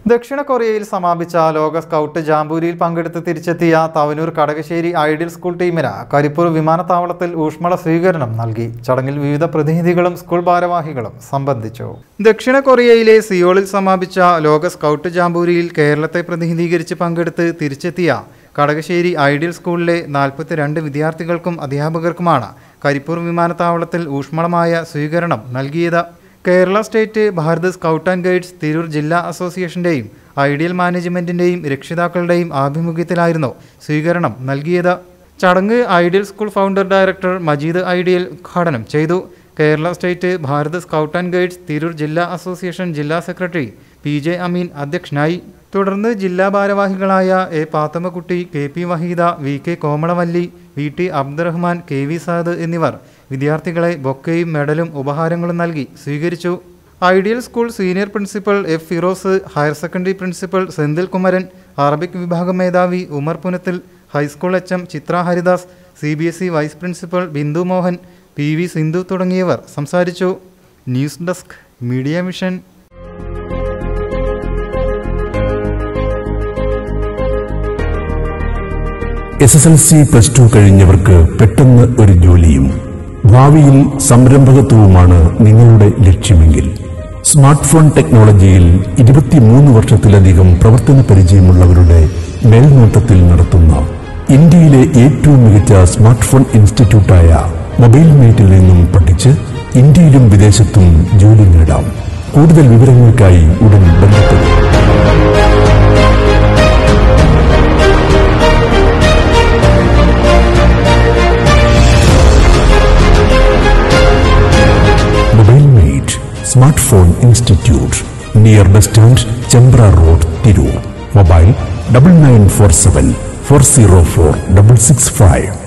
ദക്ഷിണ കൊറിയയിൽ സമാപിച്ച ലോക സ്കൗട്ട് ജാംബൂരിയിൽ പങ്കെടുത്ത് തിരിച്ചെത്തിയ തവനൂർ കടകശ്ശേരി ഐഡിയൽ സ്കൂൾ ടീമിന് കരിപ്പൂർ വിമാനത്താവളത്തിൽ ഊഷ്മള സ്വീകരണം നൽകി ചടങ്ങിൽ വിവിധ പ്രതിനിധികളും സ്കൂൾ ഭാരവാഹികളും സംബന്ധിച്ചു ദക്ഷിണ കൊറിയയിലെ സിയോളിൽ സമാപിച്ച ലോക സ്കൗട്ട് ജാംബൂരിയിൽ കേരളത്തെ പ്രതിനിധീകരിച്ച് പങ്കെടുത്ത് തിരിച്ചെത്തിയ കടകശ്ശേരി ഐഡിയൽ സ്കൂളിലെ നാൽപ്പത്തിരണ്ട് വിദ്യാർത്ഥികൾക്കും അധ്യാപകർക്കുമാണ് കരിപ്പൂർ വിമാനത്താവളത്തിൽ ഊഷ്മളമായ സ്വീകരണം നൽകിയത് Kerala state Bharat scout and guides Tirur ജില്ലാ അസോസിയേഷന്റെയും ഐഡിയൽ മാനേജ്മെന്റിന്റെയും രക്ഷിതാക്കളുടെയും ആഭിമുഖ്യത്തിലായിരുന്നു സ്വീകരണം നൽകിയത് ചടങ്ങ് ideal school founder director Majeed ideal ഉദ്ഘാടനം ചെയ്തു Kerala state Bharat scout and guides Tirur ജില്ലാ അസോസിയേഷൻ ജില്ലാ സെക്രട്ടറി പി ജെ അമീൻ അധ്യക്ഷനായി തുടർന്ന് ജില്ലാ ഭാരവാഹികളായ A Pathammakutty K P Waheeda V K Komalavalli V T Abdurahman K V Saad എന്നിവർ വിദ്യാർത്ഥികളെ ബൊക്കയും മെഡലും ഉപഹാരങ്ങളും നൽകി സ്വീകരിച്ചു ideal school senior principal F Firoz higher secondary principal Senthil Kumaran Arabic വിഭാഗം മേധാവി Umar Punathil high school H M Chithra Haridas C B S E vice principal Bindu Mohan P V Sindhu തുടങ്ങിയവർ സംസാരിച്ചു news desk media mission S S L C plus two കഴിഞ്ഞവർക്ക് പെട്ടെന്ന് ഒരു ജോലിയും ഭാവിയിൽ സംരംഭകത്വവുമാണ് നിങ്ങളുടെ ലക്ഷ്യമെങ്കിൽ സ്മാർട്ട് ഫോൺ ടെക്നോളജിയിൽ ഇരുപത്തിമൂന്ന് വർഷത്തിലധികം പ്രവർത്തന പരിചയമുള്ളവരുടെ മേൽനോട്ടത്തിൽ നടത്തുന്ന ഇന്ത്യയിലെ ഏറ്റവും മികച്ച സ്മാർട്ട് ഫോൺ ഇൻസ്റ്റിറ്റ്യൂട്ടായ മൊബൈൽ മേറ്റിൽ നിന്നും പഠിച്ച് ഇന്ത്യയിലും വിദേശത്തും ജോലി നേടാം കൂടുതൽ വിവരങ്ങൾക്കായി ഉടൻ ബന്ധപ്പെടും mobile mate smart phone institute near bus stand Chembra road Tirur mobile double nine four seven four zero four double six five